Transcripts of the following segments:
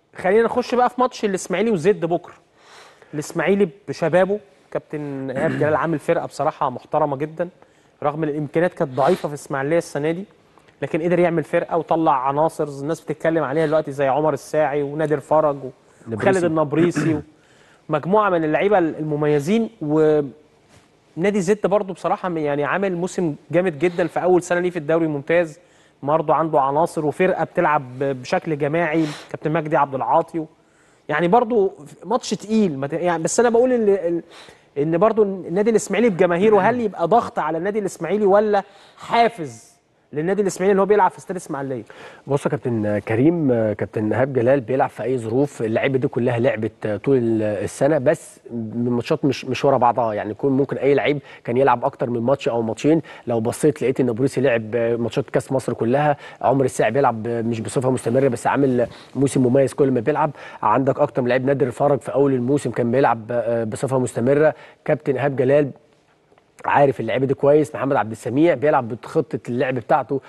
خلينا نخش بقى في ماتش الاسماعيلي وزد بكره الاسماعيلي بشبابه كابتن ايهاب جلال عامل فرقه بصراحه محترمه جدا رغم ان الامكانيات كانت ضعيفه في الاسماعيليه السنه دي لكن قدر يعمل فرقه وطلع عناصر الناس بتتكلم عليها دلوقتي زي عمر الساعي ونادر فرج وخالد النبريسي ومجموعه من اللعيبه المميزين ونادي زد برضو بصراحه يعني عامل موسم جامد جدا في اول سنه ليه في الدوري الممتاز برضه عنده عناصر وفرقه بتلعب بشكل جماعي كابتن مجدي عبد العاطي يعني برضه ماتش تقيل ما ت- يعني بس انا بقول ان ان برضه النادي الاسماعيلي بجماهيره هل يبقى ضغط على النادي الاسماعيلي ولا حافز للنادي الاسماعيلي اللي هو بيلعب في استاد الاسماعيليه بص يا كابتن كريم كابتن ايهاب جلال بيلعب في اي ظروف اللعيبه دي كلها لعبت طول السنه بس الماتشات مش مش ورا بعضها يعني يكون ممكن اي لعيب كان يلعب اكتر من ماتش او ماتشين لو بصيت لقيت ان بوريسي لعب ماتشات كاس مصر كلها عمر الساعي بيلعب مش بصفه مستمره بس عامل موسم مميز كل ما بيلعب عندك اكتر من لعيب نادر فرج في اول الموسم كان بيلعب بصفه مستمره كابتن ايهاب جلال عارف اللعيبه دي كويس محمد عبد السميع بيلعب بخطه اللعب بتاعته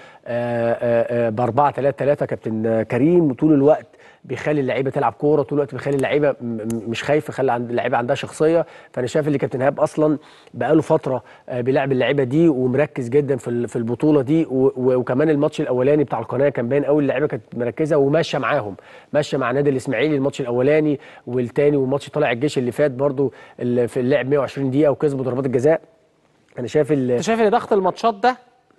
ب 4 3 3 كابتن كريم وطول الوقت بيخلي اللعيبه تلعب كوره طول الوقت بيخلي اللعيبه مش خايفه خلي عند اللعيبه عندها شخصيه فانا شايف ان كابتن ايهاب اصلا بقاله فتره بيلعب اللعيبه دي ومركز جدا في في البطوله دي وكمان الماتش الاولاني بتاع القناه كان باين قوي اللعيبه كانت مركزه وماشيه معاهم ماشيه مع نادي الاسماعيلي الماتش الاولاني والتاني والماتش طالع الجيش اللي فات برده في اللعب 120 دقيقه وكسبوا ضربات الجزاء انا شايف انت شايف ان ضغط الماتشات ده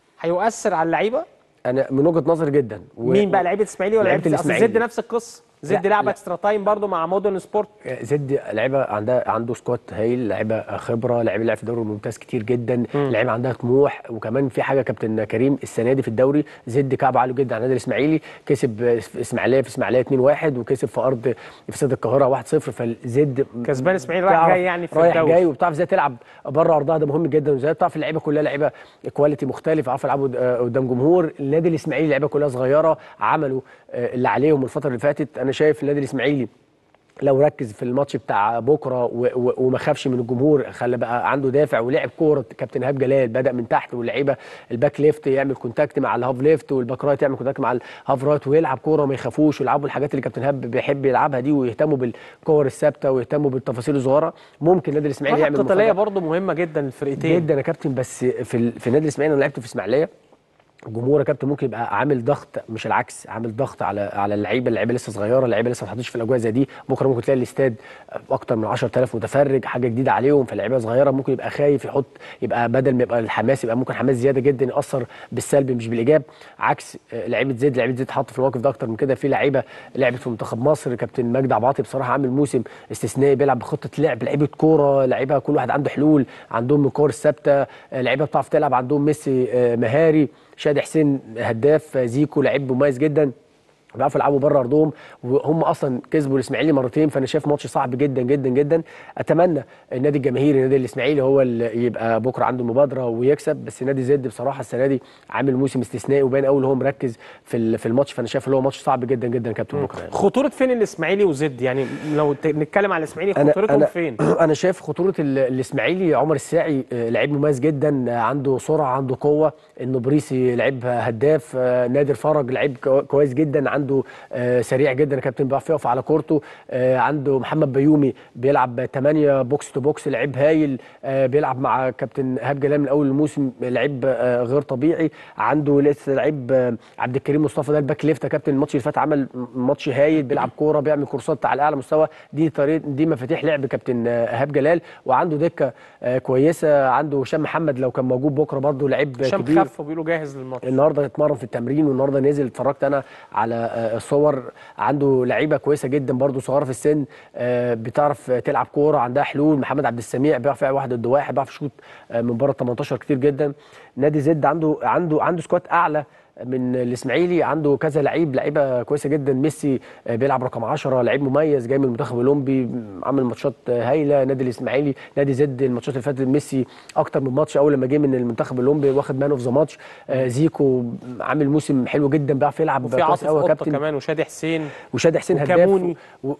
هيؤثر على اللعيبه انا من وجهه نظري جدا و... مين بقى لعيبه الاسماعيلي ولا لعيبه الاسماعيلي زد نفس القصه زد لعب اكسترا تايم برضه مع مودرن سبورت زد لعيبه عندها عنده سكواد هايل لعيبه خبره لعيبه لعب في الدوري الممتاز كتير جدا لعيبه عندها طموح وكمان في حاجه كابتن كريم السنه دي في الدوري زد كعب عالي جدا على النادي الاسماعيلي كسب اسماعيليه في اسماعيليه 2-1 وكسب في ارض في استاد القاهره 1-0 فالزد كسبان اسماعيلي رايح جاي يعني في رايح الدوري جاي وبتعرف ازاي تلعب بره ارضها ده مهم جدا وازاي بتعرف اللعيبه كلها لعيبه كواليتي مختلف عارف يلعبوا قدام جمهور النادي الاسماعيلي لعيبه كلها صغيره عملوا اللي عليهم الفتره اللي فاتت انا شايف النادي الاسماعيلي لو ركز في الماتش بتاع بكره وما خافش من الجمهور خلى بقى عنده دافع ولعب كوره كابتن ايهاب جلال بدا من تحت واللعيبه الباك ليفت يعمل كونتاكت مع الهاف ليفت والباك رايت يعمل كونتاكت مع الهاف رايت ويلعب كوره وما يخافوش ويلعبوا الحاجات اللي كابتن ايهاب بيحب يلعبها دي ويهتموا بالكور الثابته ويهتموا بالتفاصيل الصغيره ممكن النادي الاسماعيلي يعمل القتاليه برضه مهمه جدا للفرقتين جدا يا كابتن بس في في النادي الاسماعيلي انا لعبت في اسماعيليه الجمهور يا كابتن ممكن يبقى عامل ضغط مش العكس عامل ضغط على على اللعيبه اللعيبه لسه صغيره اللعيبه لسه ما اتحطتش في الاجواء زي دي بكره ممكن تلاقي الاستاد اكتر من 10000 متفرج حاجه جديده عليهم فاللعيبه صغيره ممكن يبقى خايف يحط يبقى بدل ما يبقى الحماس يبقى ممكن حماس زياده جدا ياثر بالسلب مش بالايجاب عكس لعيبه زيد لعيبه زيد حط في الموقف ده اكتر من كده في لعيبه لعبت في منتخب مصر كابتن مجدي عباطي بصراحه عامل موسم استثنائي بيلعب بخطه لعب لعيبه كوره لعيبه كل واحد عنده حلول عندهم الكور الثابته لعيبه بتعرف تلعب عندهم ميسي مهاري شادي حسين هداف زيكو لعيب مميز جدا بيعرفوا يلعبوا بره ارضهم وهم اصلا كسبوا الاسماعيلي مرتين فانا شايف ماتش صعب جدا جدا جدا اتمنى النادي الجماهيري النادي الاسماعيلي هو اللي يبقى بكره عنده مبادره ويكسب بس نادي زد بصراحه السنه دي عامل موسم استثنائي وباين قوي هو مركز في في الماتش فانا شايف ان هو ماتش صعب جدا جدا كابتن بكره يعني. خطوره فين الاسماعيلي وزد يعني لو نتكلم على الاسماعيلي خطورتهم أنا فين انا شايف خطوره الاسماعيلي عمر الساعي لعيب مميز جدا عنده سرعه عنده قوه النبريسي لعيب هداف نادر فرج لعيب كويس جدا عنده سريع جدا يا كابتن بيعرف يقف على كورته آه عنده محمد بيومي بيلعب 8 بوكس تو بوكس لعيب هايل آه بيلعب مع كابتن ايهاب جلال من اول الموسم لعيب آه غير طبيعي عنده لسه لعيب عبد الكريم مصطفى ده الباك ليفت يا كابتن الماتش اللي فات عمل ماتش هايل بيلعب كوره بيعمل كورسات على اعلى مستوى دي طريقه دي مفاتيح لعب كابتن ايهاب جلال وعنده دكه كويسه عنده هشام محمد لو كان موجود بكره برده لعيب هشام كبير خف وبيقولوا جاهز للماتش النهارده اتمرن في التمرين والنهارده نزل اتفرجت انا على الصور عنده لعيبه كويسه جدا برده صغيره في السن آه بتعرف تلعب كوره عندها حلول محمد عبد السميع بيعرف يلعب واحد ضد واحد بيعرف يشوط آه من بره ال 18 كتير جدا نادي زد عنده عنده عنده سكواد اعلى من الاسماعيلي عنده كذا لعيب لعيبه كويسه جدا ميسي بيلعب رقم 10 لعيب مميز جاي من المنتخب الاولمبي عامل ماتشات هايله نادي الاسماعيلي نادي زد الماتشات اللي فاتت ميسي اكتر من ماتش اول لما جه من المنتخب الاولمبي واخد مان اوف ذا ماتش زيكو عامل موسم حلو جدا بيعرف يلعب وفي عاطف قطه كمان وشادي حسين وشادي حسين هداف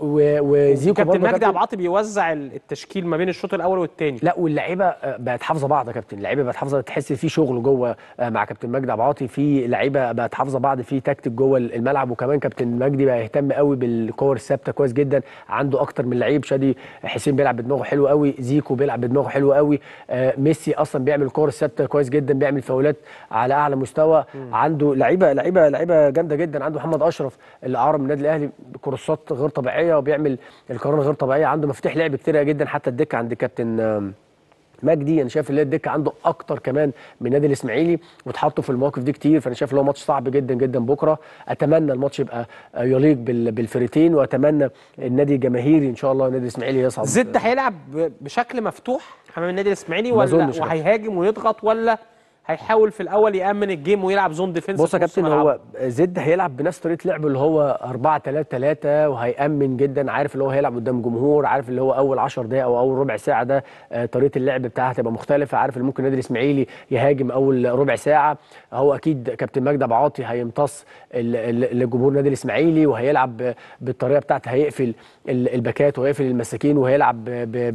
وزيكو كابتن مجدي عبد العاطي بيوزع التشكيل ما بين الشوط الاول والثاني لا واللعيبه بقت حافظه بعض يا كابتن اللعيبه بقت حافظه تحس في شغل جوه مع كابتن مجدي عبد العاطي في لعيبه اللعيبه بقت حافظه بعض في تكتيك جوه الملعب وكمان كابتن مجدي بقى يهتم قوي بالكور الثابته كويس جدا عنده اكتر من لعيب شادي حسين بيلعب بدماغه حلو قوي زيكو بيلعب بدماغه حلو قوي آه ميسي اصلا بيعمل الكور الثابته كويس جدا بيعمل فاولات على اعلى مستوى عنده لعيبه لعيبه لعيبه جامده جدا عنده محمد اشرف اللي اعاره من النادي الاهلي كورسات غير طبيعيه وبيعمل القرار غير طبيعيه عنده مفاتيح لعب كتيره جدا حتى الدكه عند كابتن آم، مجدي انا شايف ان الدكه عنده اكتر كمان من النادي الاسماعيلي واتحطوا في المواقف دي كتير فانا شايف ان هو ماتش صعب جدا جدا بكره اتمنى الماتش يبقى آه، يليق بال- بالفريقين واتمنى النادي الجماهيري ان شاء الله النادي الاسماعيلي يصعد زد هيلعب ب- بشكل مفتوح امام النادي الاسماعيلي ما ولا أظنش يا وهيهاجم ويضغط ولا هيحاول في الاول يامن الجيم ويلعب زون ديفنس بص يا في نص كابتن ملعبه؟ هو زد هيلعب بنفس طريقه لعبه اللي هو 4 3 3 وهيأمن جدا عارف اللي هو هيلعب قدام جمهور عارف اللي هو اول 10 دقائق او اول ربع ساعه ده آه، طريقه اللعب بتاعها هتبقى مختلفه عارف اللي ممكن النادي الاسماعيلي يهاجم اول ربع ساعه هو اكيد كابتن مجدي أبو عاطي هيمتص ال- ال- الجمهور النادي الاسماعيلي وهيلعب ب- بالطريقه بتاعته هيقفل ال- الباكات وهيقفل المساكين وهيلعب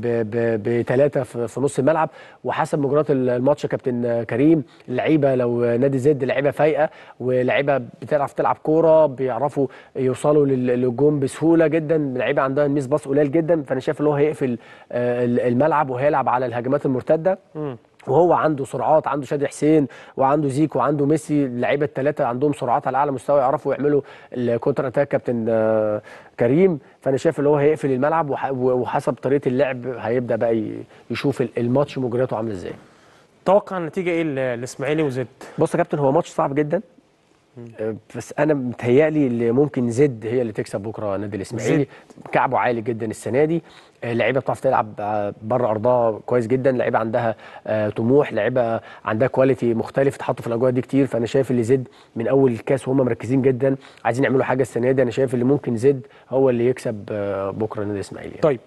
بثلاثه في في نص الملعب وحسب مجريات الماتش يا كابتن كريم اللعيبه لو نادي زد لعيبه فايقه ولعيبه بتعرف تلعب كوره بيعرفوا يوصلوا لل- للجون بسهوله جدا اللعيبه عندها الميس باص قليل جدا فانا شايف ان هو هيقفل آه، الملعب وهيلعب على الهجمات المرتده وهو عنده سرعات عنده شادي حسين وعنده زيكو وعنده ميسي اللعيبه الثلاثه عندهم سرعات على اعلى مستوى يعرفوا يعملوا الكونتر اتاك كابتن آه، كريم فانا شايف ان هو هيقفل الملعب وح- وحسب طريقه اللعب هيبدا بقى ي- يشوف الماتش مجرياته عامله ازاي توقع النتيجه ايه ل- الاسماعيلي وزد بص يا كابتن هو ماتش صعب جدا آه، بس انا متهيألي اللي ممكن زد هي اللي تكسب بكره نادي الاسماعيلي كعبه عالي جدا السنه دي آه، لعيبه بتعرف تلعب آه، بره ارضها كويس جدا لعيبه عندها آه، طموح لعيبه عندها كواليتي مختلف اتحطوا في الاجواء دي كتير فانا شايف اللي زد من اول الكاس وهم مركزين جدا عايزين يعملوا حاجه السنه دي انا شايف اللي ممكن زد هو اللي يكسب آه، بكره نادي الاسماعيلي طيب